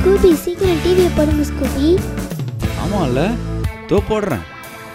Scooby சீக்கிரம் டிவியை போடுங்க ஸ்கூபி ஆமாம்ல தோ போடுறேன்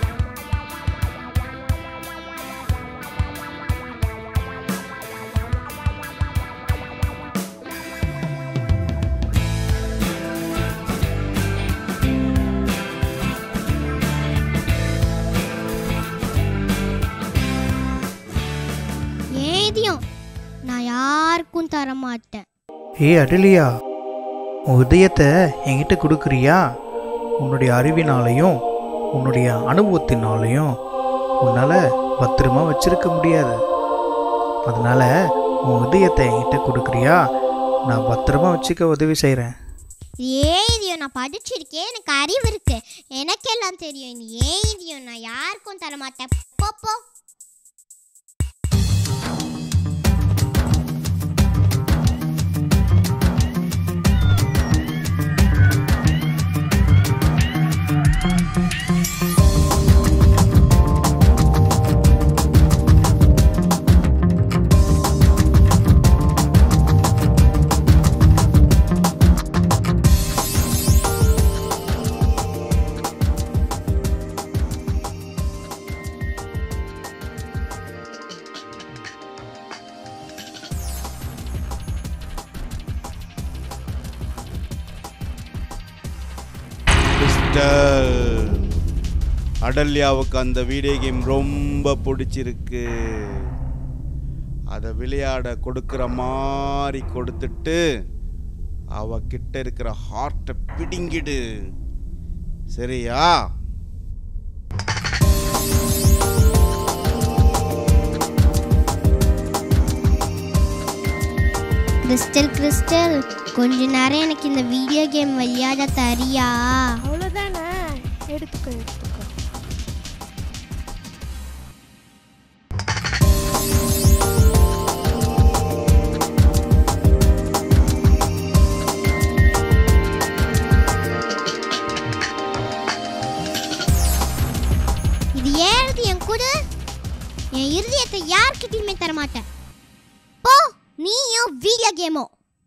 ஏதியும் நான் யாருக்கும் தர மாட்டேன் ஏய் அடலியா உன் இதயத்தை என்கிட்ட கொடுக்குறியா உன்னுடைய அறிவினாலையும் உன்னுடைய அனுபவத்தினாலையும் உன்னால் பத்திரமா வச்சிருக்க முடியாது அதனால் உன் இதயத்தை என்கிட்ட கொடுக்குறியா நான் பத்திரமா வச்சுக்க உதவி செய்கிறேன் ஏதியும் நான் படிச்சிருக்கேன் எனக்கு அறிவு இருக்கு எனக்கெல்லாம் தெரியும் இந்த ஏதியும் நான் யாருக்கும் தர மாட்டேன் போ போ கிறிஸ்டல் அடல்யாவுக்கு அந்த வீடியோ கேம் ரொம்ப பிடிச்சிருக்கு அதை விளையாட கொடுக்குற மாதிரி கொடுத்துட்டு அவ கிட்ட இருக்கிற ஹார்ட்டை பிடுங்கிடு சரியா கிறிஸ்டல் கிறிஸ்டல் கொஞ்ச நேரம் எனக்கு இந்த வீடியோ கேம் விளையாட தரியா அவ்வளோதானே எடுத்துக்கோ எடுத்துக்கோ இது ஏன் என் கூட என் இருதயத்தை யார்கிட்டயுமே தர மாட்டேன் போ நீயும் வீடியோ கேமோ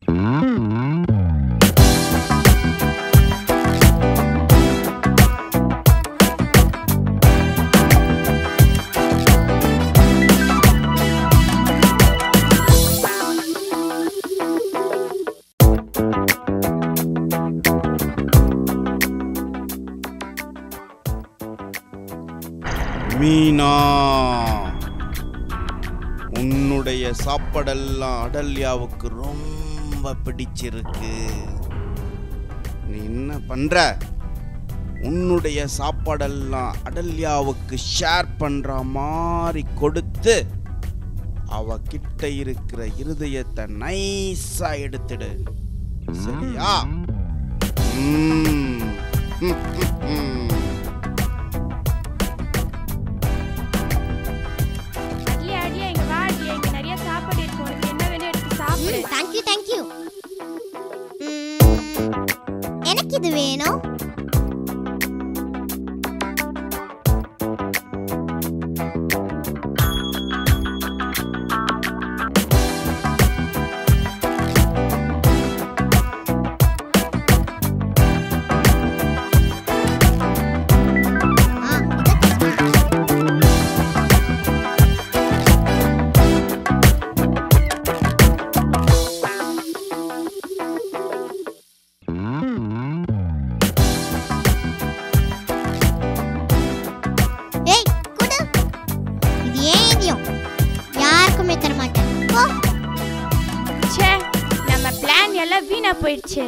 மீனா உன்னுடைய சாப்பாடெல்லாம் அடல்யாவுக்கு ரொம்ப பிடிச்சிருக்கு நீ என்ன பண்ற உன்னுடைய சாப்பாடெல்லாம் அடல்யாவுக்கு ஷேர் பண்ற மாதிரி கொடுத்து அவ கிட்ட இருக்கிற இருதயத்தை நைஸா எடுத்துடு சரியா ம். ம், ம், ம். அடியே அடியே இங்க வா அடியே இங்க நிறைய சாப்பாடு இருக்கு உனக்கு என்ன வேணும் எடுத்து சாப்பிடு தேங்க்யூ தேங்க்யூ எனக்கு இது வேணும் ஆ, இதை கொடுங்க. ஏய் குடு இது ஏதியும் யாருக்குமே தர மாட்டேன் போ ச்சே நம்ம பிளான் எல்லாம் வீணா போயிடுச்சு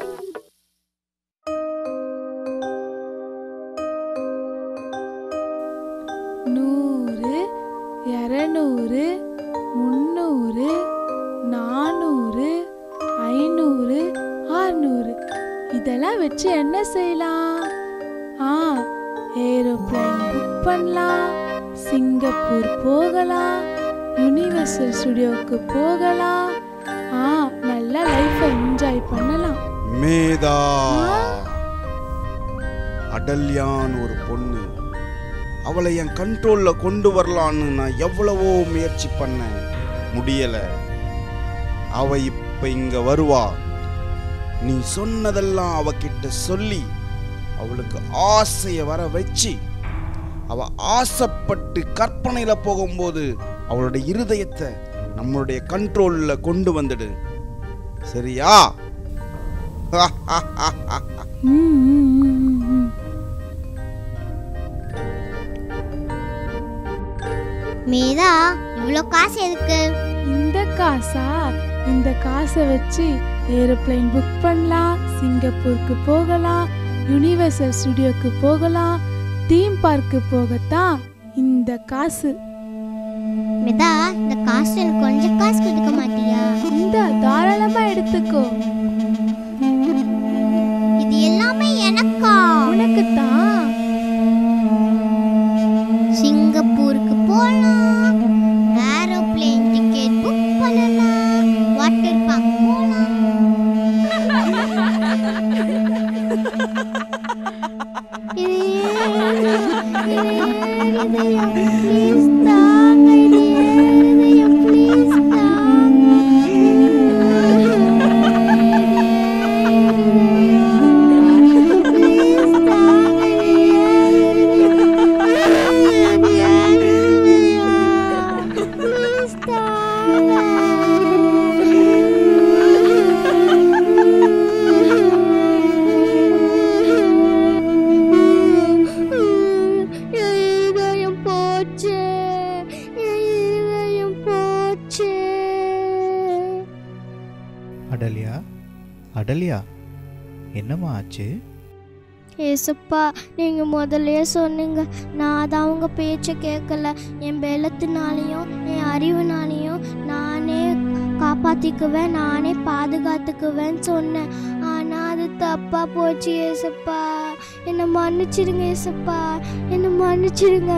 நூறு இரநூறு முந்நூறு நானூறு ஐநூறு ஆறுநூறு இதெல்லாம் வச்சு என்ன செய்யலாம் ஆ ஏரோப்ளேன் புக் பண்ணலாம் சிங்கப்பூர் போகலாம் யுனிவர்சல் ஸ்டுடியோவுக்கு போகலாம் ஆ நல்ல லைஃப்பை என்ஜாய் பண்ணலாம் மேதா அடல்யான்னு ஒரு பொண்ணு அவளை என் கண்ட்ரோல்ல கொண்டு வரலான்னு நான் எவ்வளவோ முயற்சி பண்ணேன் முடியல அவ இப்ப இங்க வருவா நீ சொன்னதெல்லாம் அவகிட்ட சொல்லி அவளுக்கு ஆசையை வர வச்சு அவ ஆசைப்பட்டு கற்பனையில போகும்போது அவளுடைய இருதயத்தை நம்மளுடைய கண்ட்ரோல்ல கொண்டு வந்துடு சரியா ம், ம், ம், ம், ம். மேதா இவ்வளோ காசு எதுக்கு இந்த காசா இந்த காசை வச்சு ஏரோப்ளேன் புக் பண்ணலாம் சிங்கப்பூருக்கு போகலாம் யுனிவர்சல் ஸ்டுடியோக்கு போகலாம் தீம் பார்க்கு போகத்தான் இந்த காசு மேதா இந்த காசு எனக்கு கொஞ்சம் காசு கொடுக்க மாட்டியா இந்த தாராளமா எடுத்துக்கோ இது எல்லாமே எனக்கா உனக்கு தான் சிங்கப்பூருக்கு போகலாம் ஏரோப்ளேன் டிக்கெட் புக் பண்ணலாம் வாட்டர் பார்க் போகலாம் ப்ளீஸ் தாங்க ப்ளீஸ் இதயம் போச்சு இதயம் போச்சு அடலியா அடலியா என்னம்மா ஆச்சு ஏசப்பா நீங்கள் முதல்லயே சொன்னீங்க நான் தான் உங்கள் பேச்சை கேட்கல என் பலத்தினாலையும் என் அறிவுனாலையும் நானே காப்பாற்றிக்குவேன் நானே பாதுகாத்துக்குவேன்னு சொன்னேன் ஆனால் அது தப்பாக போச்சு ஏசப்பா என்னை மன்னிச்சிடுங்க ஏசப்பா என்னை மன்னிச்சிடுங்க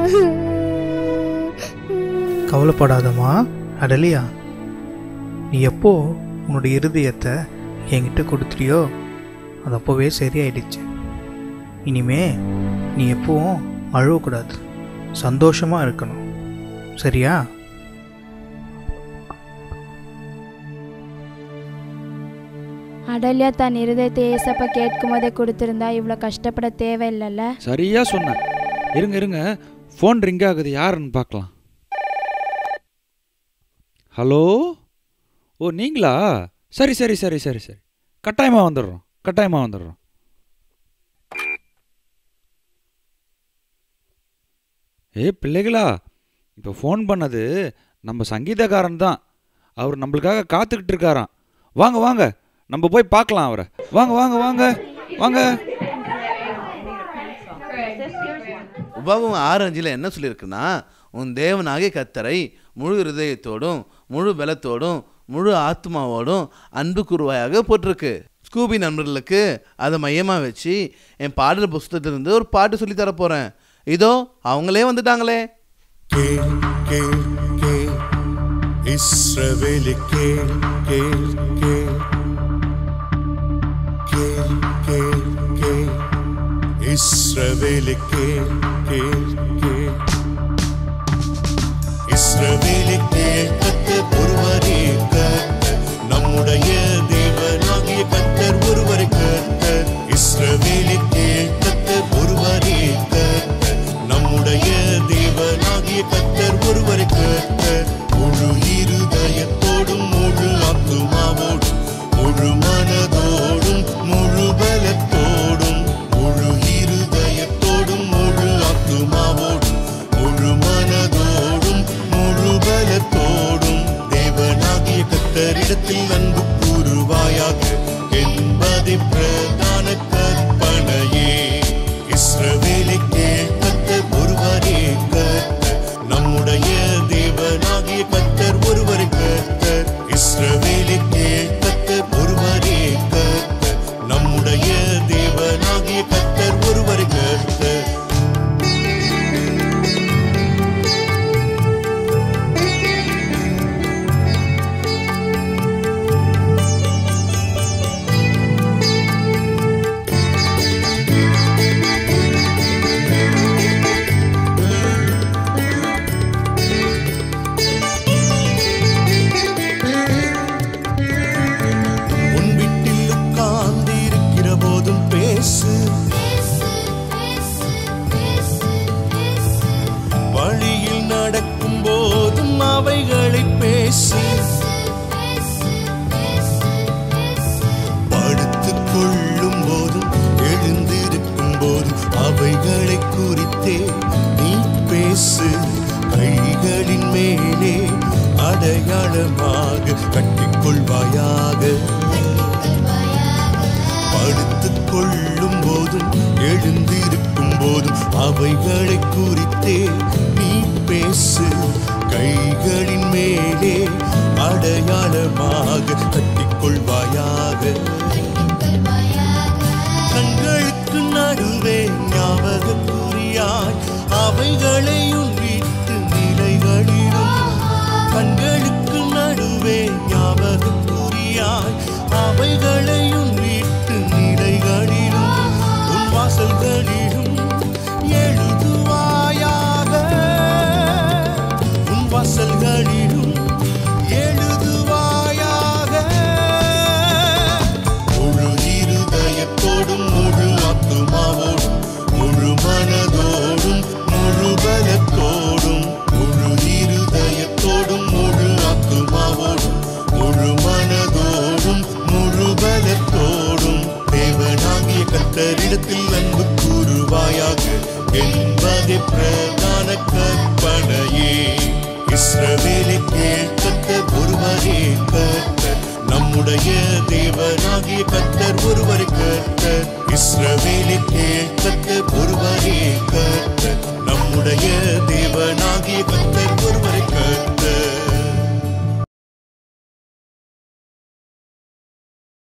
கவலைப்படாதம்மா அடலியா நீ எப்போ உன்னுடைய இருதயத்தை என்கிட்ட கொடுத்துறியோ அது அப்போவே சரியாயிடுச்சு இனிமே நீ எப்பவும் அழுவக்கூடாது சந்தோஷமாக இருக்கணும் சரியா அடல்யா தன் இருதயத்தை ஏசப்ப கேட்கும் போதே கொடுத்திருந்தா இவ்வளோ கஷ்டப்பட தேவையில்லைல்ல சரியா சொன்னேன் இருங்க இருங்க ஃபோன் ரிங் ஆகுது யாருன்னு பார்க்கலாம் ஹலோ ஓ நீங்களா சரி சரி சரி சரி சரி கட்டாயமாக வந்துடுறோம் கட்டாயமாக வந்துடுறோம் ஏ பிள்ளைகளா இப்போ ஃபோன் பண்ணது நம்ம சங்கீதக்காரன் தான் அவர் நம்மளுக்காக காத்துக்கிட்டு இருக்காராம் வாங்க வாங்க நம்ம போய் பார்க்கலாம் அவரை வாங்க வாங்க வாங்க வாங்க உபாகம் ஆறு அஞ்சில் என்ன சொல்லியிருக்குன்னா உன் தேவனாகிய கத்தரை முழு இருதயத்தோடும் முழு பலத்தோடும் முழு ஆத்மாவோடும் அன்பு கூறுவாயாக போட்டிருக்கு ஸ்கூபி நண்பர்களுக்கு அதை மையமாக வச்சு என் பாடல் புஸ்தகத்திலிருந்து ஒரு பாட்டு சொல்லி தர போகிறேன் இதோ அவங்களே வந்துட்டாங்களே கேள் கேள் கேள் இஸ்ரவேலி கேள் கேள் கேள் கேள் கேள் கேள் இஸ்ரவேலி கேள் கேள் கேள் இஸ்ரவேலி கேள் கர்த்தர் ஒருவரே கர்த்தர் நம்முடைய தேவனாகிய கர்த்தர் ஒருவரே கர்த்தர் இஸ்ரவேலி கேள் கர்த்தர் ஒருவரே கர்த்தர் நம்முடைய தேவனாகிய கர்த்தர் ஒருவரே கர்த்தர் முழு இருதயத்தோடும் முழு ஆத்துமாவோடும் முழு மனதோடும் முழு பலத்தோடும் முழு இருதயத்தோடும் முழு ஆத்துமாவோடும் முழு மனதோடும் முழு பலத்தோடும் தேவனாகிய கத்தரிடத்தில் அன்பு கூறுவாயாக என்பதை பிரதான கற்பனையே இஸ்ரவேலை கேட்கத்த ஒருவரே கர்த்தர் நம்முடைய தேவனாகிய கத்தர் ஒருவரே கர்த்தர் இஸ்ரவேலை கேட்கத்த ஒருவரே கர்த்தர் நம்முடைய தேவனாகிய கத்தர் ஒருவரே கர்த்தர் உன் வீட்டில் உட்கார்ந்து படுத்துக் கொள்ளும் போதும் எழுந்திருக்கும் போதும் அவைகளை குறித்தே நீ பேசு கைகளின் மேலே அடையாளமாக கட்டிக்கொள்வாயாக கண்களுக்கு நடுவே ஞாபக குறியாய் அவைகளையும் வீட்டு நிலைகளிலும் கண்களுக்கு நடுவே ஞாபக குறியாய் அவைகளையும் வீட்டு நிலைகளிலும் உன் வாசல்களிலும் எழுதுவாயாக உன் வாசல்களிலும் எழுதுவாயாக முழு இருதயத்தோடும் முழு ஆத்துமாவோடும் முழு மனதோடும் முழு பலத்தோடும் முழு இருதயத்தோடும் முழு ஆத்துமாவோடும் முழு மனதோடும் முழு பலத்தோடும் தேவனாகிய கத்தரிடத்தில் அன்பு கூறுவாயாக என்பதை பிரதான கற்பனையே இஸ்ரவேலை கேட்கத்த ஒருவரே கர்த்தர் நம்முடைய தேவனாகிய கர்த்தர் ஒருவரே கர்த்தர் இஸ்ரவேலை கேட்கத்த ஒருவரே கர்த்தர் நம்முடைய தேவனாகிய கர்த்தர்